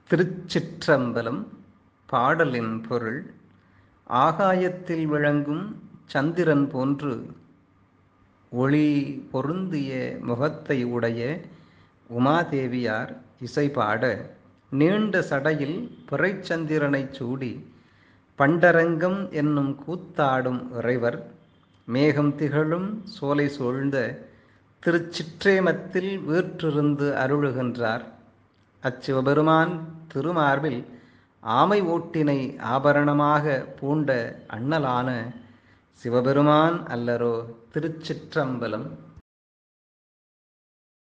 திருச்சிற்றம்பலம் பாடலின் பொருள் ஆகாயத்தில் விளங்கும் சந்திரன் போன்று ஒளி பொருந்திய முகத்தை உடைய உமாதேவியார் இசைபாட நீண்ட சடையில் பிறைச்சந்திரனைச் சூடி பண்டரங்கம் என்னும் கூத்தாடும் இறைவர் மேகம் திகழும் சோலை சூழ்ந்த திருச்சிற்றேமத்தில் வீற்றிருந்து அருளுகின்றார் அச்சிவபெருமான் திருமார்பில் ஆமை ஓட்டினை ஆபரணமாக பூண்ட அண்ணலான சிவபெருமான் அல்லரோ திருச்சிற்றம்பலம்